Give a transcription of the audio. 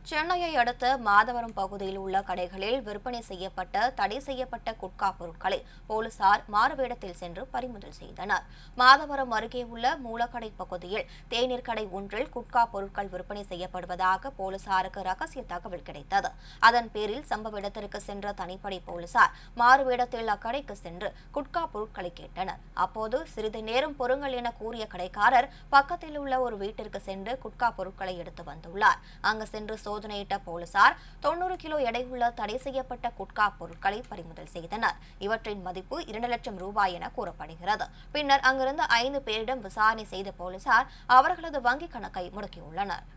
சென்னையை அடுத்த மாதவரம் பகுதியில் உள்ள கடைகளில் விற்பனை செய்யப்பட்ட தடை செய்யப்பட்ட குட்கா பொருட்களை போலீசார் மாறுவேடத்தில் சென்று பறிமுதல் செய்தனர் மாதவரம் அருகே உள்ள மூலக்கடை பகுதியில் தேநீர் கடை ஒன்றில் குட்கா பொருட்கள் விற்பனை செய்யப்படுவதாக போலீசாருக்கு ரகசிய தகவல் கிடைத்தது அதன் பேரில் சம்பவ இடத்திற்கு சென்ற தனிப்படை போலீசார் மாறுவேடத்தில் அக்கடைக்கு சென்று குட்கா பொருட்களை கேட்டனர் அப்போது சிறிது நேரம் பொறுங்கள் என கூறிய கடைக்காரர் பக்கத்தில் உள்ள ஒரு வீட்டிற்கு சென்று குட்கா பொருட்களை எடுத்து வந்துள்ளார் அங்கு சென்று சோதனையிட்ட போலீசார் தொண்ணூறு கிலோ எடையுள்ள தடை செய்யப்பட்ட குட்கா பொருட்களை பறிமுதல் செய்தனர் இவற்றின் மதிப்பு இரண்டு லட்சம் ரூபாய் என கூறப்படுகிறது பின்னர் அங்கிருந்த ஐந்து பேரிடம் விசாரணை செய்த போலீசார் அவர்களது வங்கிக் கணக்கை முடக்கியுள்ளனர்